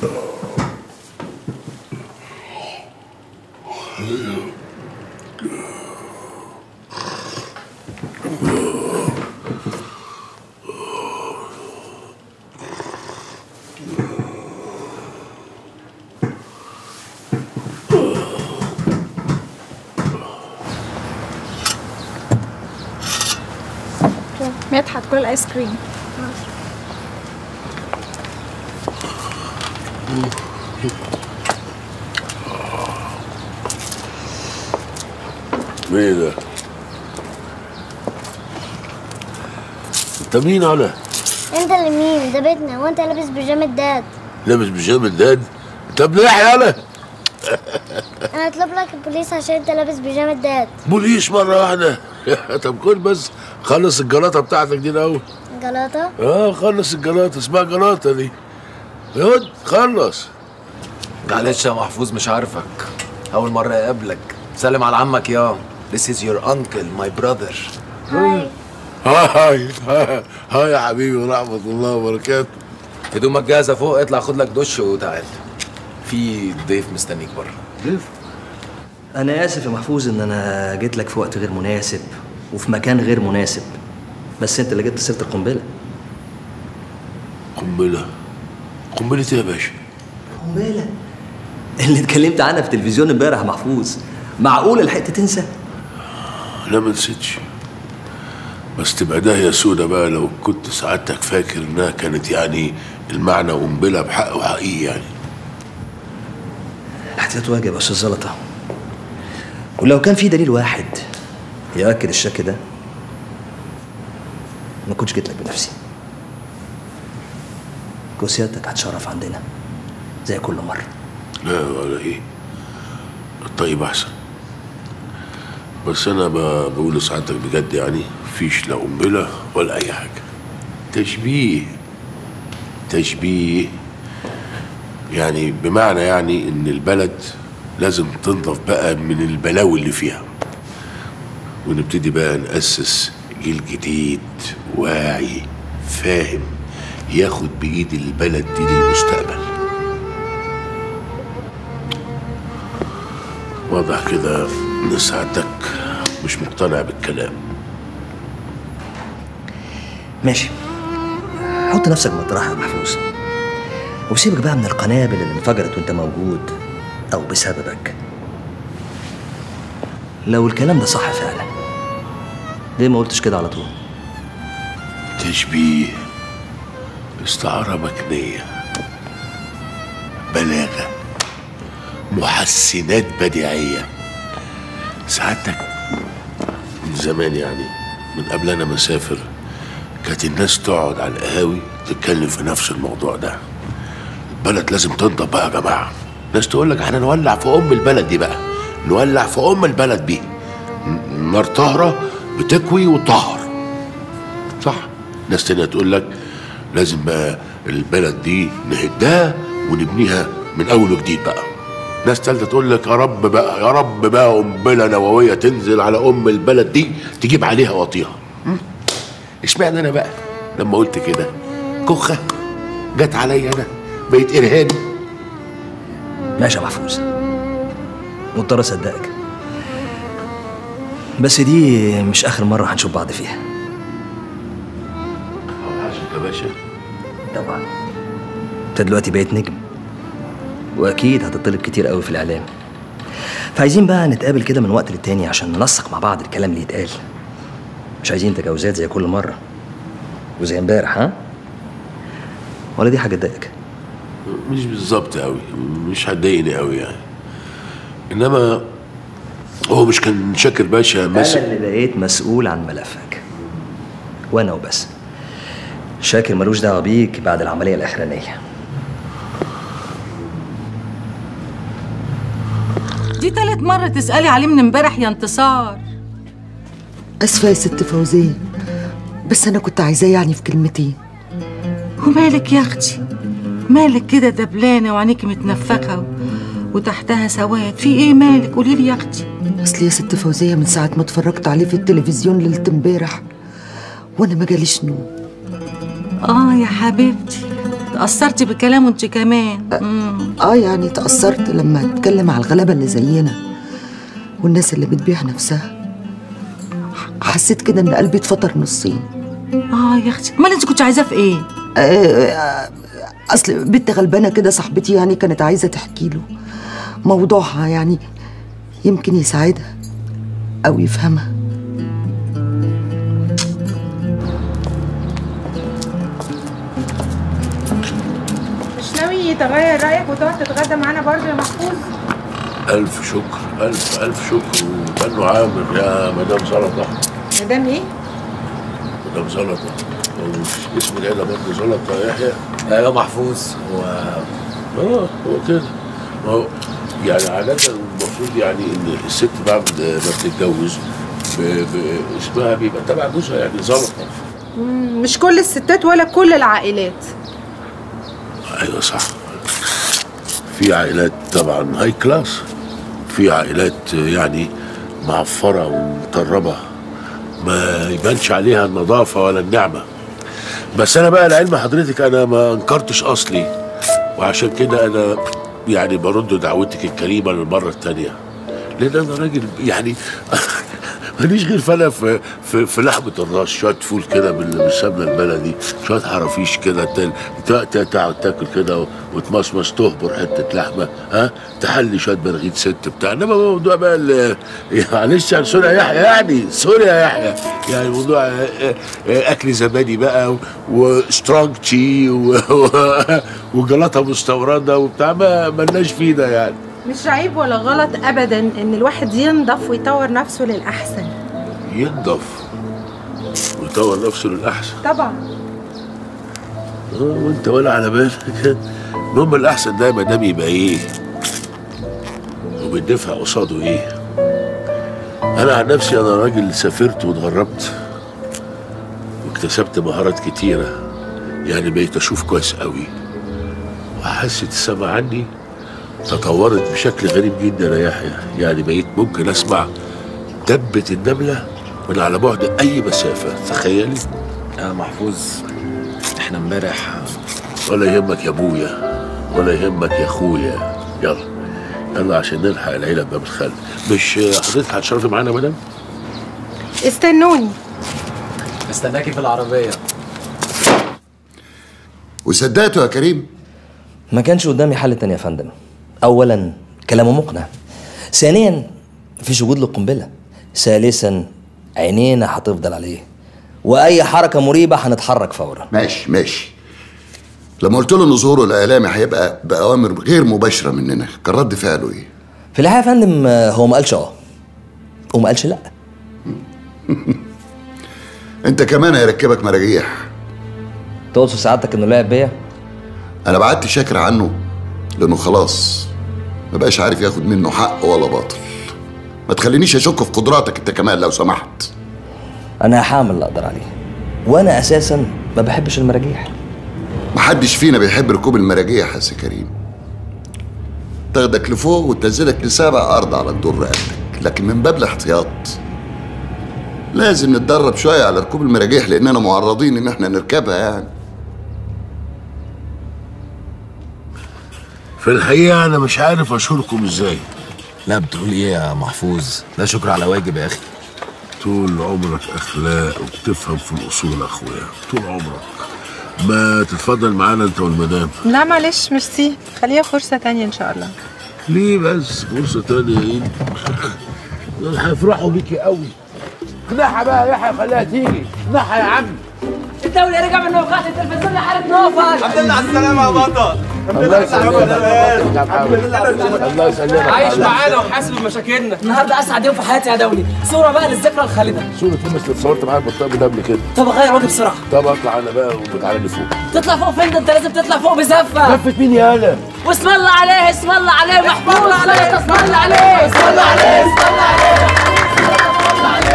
مدحت كل الايس كريم ايه ده؟ انت مين على؟ انت اللي مين ده بيتنا وانت لابس بيجامه داد لابس بيجامه داد؟ انت بلح يالا انا هطلب لك البوليس عشان انت لابس بيجامه داد بوليس مرة واحدة طب كل بس خلص الجلاطة بتاعتك دي الأول جلاطه اه خلص الجلاطة اسمها جلاطة دي يود خلص معلش يا محفوظ مش عارفك أول مرة أقابلك سلم على عمك يا This is your uncle, my brother هاي هاي هاي هاي يا حبيبي ورحمة الله وبركاته هدومك جاهزة فوق اطلع خد لك دش وتعال في ضيف مستنيك بره ضيف أنا آسف يا محفوظ إن أنا جيت لك في وقت غير مناسب وفي مكان غير مناسب بس أنت اللي جبت سيرة القنبلة قنبلة قنبلة ايه يا باشا؟ قنبلة اللي اتكلمت عنها في التلفزيون امبارح يا محفوظ معقول لحقت تنسى؟ لا ما نسيتش بس تبقى داهية سودة بقى لو كنت سعادتك فاكر انها كانت يعني المعنى قنبلة بحق وحقيقي يعني الاحتياط واجب يا أستاذ زلطة ولو كان في دليل واحد يؤكد الشك ده ما كنتش جيت لك بنفسي كنت سيادتك هتشرف عندنا زي كل مرة لا ولا ايه الطيب احسن بس انا ب- بقول لسعادتك بجد يعني فيش لا قنبله ولا اي حاجه تشبيه تشبيه يعني بمعنى يعني ان البلد لازم تنضف بقى من البلاوي اللي فيها ونبتدي بقى نأسس جيل جديد واعي فاهم ياخد بإيد البلد دي للمستقبل واضح كده ان سعادتك مش مقتنع بالكلام ماشي حط نفسك مطرحها يا محفوظ وسيبك بقى من القنابل اللي انفجرت وانت موجود او بسببك لو الكلام ده صح فعلا ليه ما قلتش كده على طول تشبيه استعارة مكنية بلاغة محسنات بديعية سعادتك من زمان يعني من قبل أنا مسافر كانت الناس تقعد على القهاوي تتكلم في نفس الموضوع ده البلد لازم تنضف بقى يا جماعة ناس تقول لك احنا نولع في أم البلد دي بقى نولع في أم البلد دي ن- نار طاهرة بتكوي وتطهر صح ناس تانية تقول لك لازم بقى البلد دي نهدها ونبنيها من اول وجديد بقى ناس تالتة تقول لك يا رب بقى يا رب بقى قنبلة نووية تنزل على أم البلد دي تجيب عليها وطيها م? اشمعنى أنا بقى لما قلت كده كخة جت عليا أنا بقيت إرهابي ماشي يا محفوظ مضطر اصدقك بس دي مش اخر مره هنشوف بعض فيها عشان يا باشا طبعا انت دلوقتي بقيت نجم واكيد هتطلب كتير قوي في الاعلام فعايزين بقى نتقابل كده من وقت للتاني عشان ننسق مع بعض الكلام اللي يتقال مش عايزين تجاوزات زي كل مره وزي امبارح ها ولا دي حاجه تضايقك مش بالظبط قوي مش هتضايقني قوي يعني انما هو مش كان شاكر باشا انا مسك اللي بقيت مسؤول عن ملفك وانا وبس شاكر ملوش دعوه بيك بعد العمليه الاخرانيه دي تالت مرة تسألي عليه من امبارح يا انتصار اسفه يا ست فوزيه بس انا كنت عايزاه يعني في كلمتين ومالك يا اختي مالك كده دبلانة وعينيك متنفخة و... وتحتها سواد في ايه مالك قولي لي يا اختي اصل يا ست فوزيه من ساعه ما اتفرجت عليه في التلفزيون ليله امبارح وانا ما جاليش نوم اه يا حبيبتي تأثرتي بكلامه انت كمان مم. اه يعني تأثرت لما اتكلم على الغلابة اللي زينا والناس اللي بتبيع نفسها حسيت كده ان قلبي اتفطر نصين اه يا اختي امال انت كنت عايزاه في ايه آه، اصل بنت غلبانه كده صاحبتي يعني كانت عايزه تحكي له موضوعها يعني يمكن يساعدها او يفهمها مش ناوي تغير رايك وتقعد تتغدى معانا برضه يا محفوظ ألف شكر ألف ألف شكر وبنو عامر يا مدام زلطة مدام ايه مدام زلطة ومش اسم العيلة برضه زلطة يحيى ايوه محفوظ هو اه هو كده ما هو يعني عادة المفروض يعني إن الست بعد ما بتتجوز ب- ب- اسمها بيبقى تبع جوزها يعني زلطة مم، مش كل الستات ولا كل العائلات ايوه صح في عائلات طبعا هاي كلاس في عائلات يعني معفرة ومطربة ما يبانش عليها النظافة ولا النعمة بس أنا بقى لعلم حضرتك أنا ما أنكرتش أصلي وعشان كده أنا يعني برد دعوتك الكريمة للمرة التانية لأن أنا راجل يعني ماليش غير فلا في في, في لحمة الراس شوية فول كده بال- بالسمنة البلدي شوية حرافيش كده تل- ت- ت- تقعد تاكل كده وتمصمص تهبر حتة لحمة ها تحلي شوية بنغيد ست بتاع انما موضوع بقى ال- معلش يعني سوري يا يحيى يعني سوري يا يحيى يعني موضوع آه، آه، اكل زبادي بقى و- وسترونج تشي و- و- وجلاطه مستورده وبتاع ما ملناش فيه ده يعني مش عيب ولا غلط ابدا ان الواحد ينضف ويطور نفسه للاحسن ينضف ويطور نفسه للاحسن طبعا اه وانت ولا على بالك المهم الاحسن ده ما دام يبقى ايه وبندفع قصاده ايه انا عن نفسي انا راجل سافرت واتغربت واكتسبت مهارات كتيره يعني بقيت اشوف كويس قوي وحاسه السمع عني تطورت بشكل غريب جدا يا يحيى يعني بقيت ممكن اسمع دبة النملة من على بعد أي مسافة تخيلي يا محفوظ احنا امبارح ولا يهمك يا ابويا ولا يهمك يا اخويا يلا يلا عشان نلحق العيله باب الخل مش حضرتك هتشرفي معانا يا مدام استنوني استناكي في العربيه وصدقته يا كريم ما كانش قدامي حل تاني يا فندم اولا كلامه مقنع ثانيا مفيش وجود للقنبله ثالثا عينينا هتفضل عليه واي حركه مريبه هنتحرك فورا ماشي ماشي لما قلت له ان ظهوره الاعلامي هيبقى باوامر غير مباشره مننا كان رد فعله ايه في الحقيقه يا فندم آه، هو ما قالش اه وما قالش لا انت كمان هيركبك مراجيح تقصد سعادتك انه لعب بيا انا بعدت شاكر عنه لانه خلاص ما بقاش عارف ياخد منه حق ولا باطل ما تخلينيش اشك في قدراتك انت كمان لو سمحت انا هعمل اللي اقدر عليه وانا اساسا ما بحبش المراجيح محدش فينا بيحب ركوب المراجيح يا سي كريم تاخدك لفوق وتنزلك لسابع ارض على جدور رقبتك لكن من باب الاحتياط لازم نتدرب شويه على ركوب المراجيح لاننا معرضين ان احنا نركبها يعني في الحقيقه انا مش عارف اشكركم ازاي لا بتقول ايه يا محفوظ ده شكر على واجب يا اخي طول عمرك اخلاق وبتفهم في الاصول يا اخويا طول عمرك ما تتفضل معانا انت والمدام لا معلش ميرسي خليها فرصة تانية ان شاء الله ليه بس فرصه تانية ايه دول هيفرحوا بيكي قوي اقنعها بقى يا يحيى خليها تيجي اقنعها يا عم الدولة رجع من نوفات التلفزيون لحالة نوفل الحمد لله على السلامة يا بطل الله يسلمك الله يسلمك عايش معانا وحاسب بمشاكلنا النهارده اسعد يوم في حياتي يا دولي صورة بقى للذكرى الخالدة صورة يوم اللي اتصورت معايا بالطقم ده قبل كده طب اغير وجهي بسرعة طب اطلع انا بقى وتعالى لي فوق تطلع فوق فين ده انت لازم تطلع فوق بزفة لفت مين يا هلا واسم الله عليه اسم الله عليه محفوظ عليه اسم الله عليه اسم الله عليه اسم الله عليه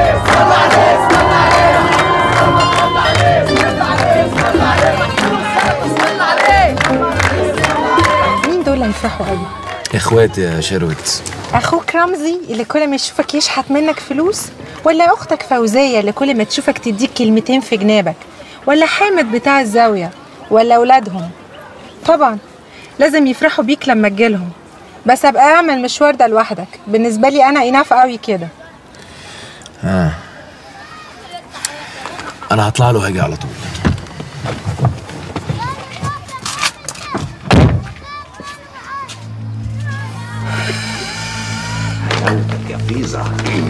مين دول اللي هيفرحوا قوي اخواتي يا شروت اخوك رمزي اللي كل ما يشوفك يشحت منك فلوس ولا اختك فوزيه اللي كل ما تشوفك تديك كلمتين في جنابك ولا حامد بتاع الزاويه ولا اولادهم طبعا لازم يفرحوا بيك لما تجيلهم بس ابقى اعمل المشوار ده لوحدك بالنسبه لي انا اناف قوي كده ها انا هطلع له هاجي على طول يا فيزا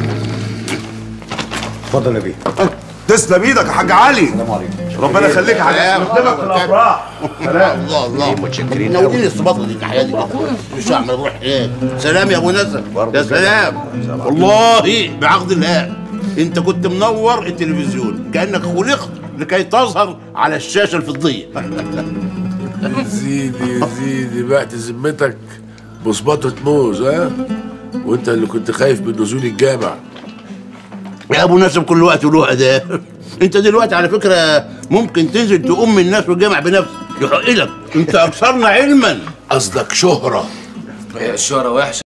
اتفضل يا بيه تسلم ايدك يا حاج علي السلام عليكم ربنا يخليك يا حاج نخدمك في الافراح سلام الله الله متشكرين ناولين الصباطه دي تحياتي دي مش هعمل روح ايه سلام يا ابو نزل يا سلام والله بعقد الله انت كنت منور التلفزيون كانك خلقت لكي تظهر على الشاشه الفضيه زيدي زيدي بعت ذمتك بصباطة موز ها وانت اللي كنت خايف من نزول الجامع يا ابو نسب كل وقت له اداه انت دلوقتي على فكره ممكن تنزل تقوم الناس والجامع بنفسك يحق لك انت اكثرنا علما قصدك شهرة هي الشهرة وحشة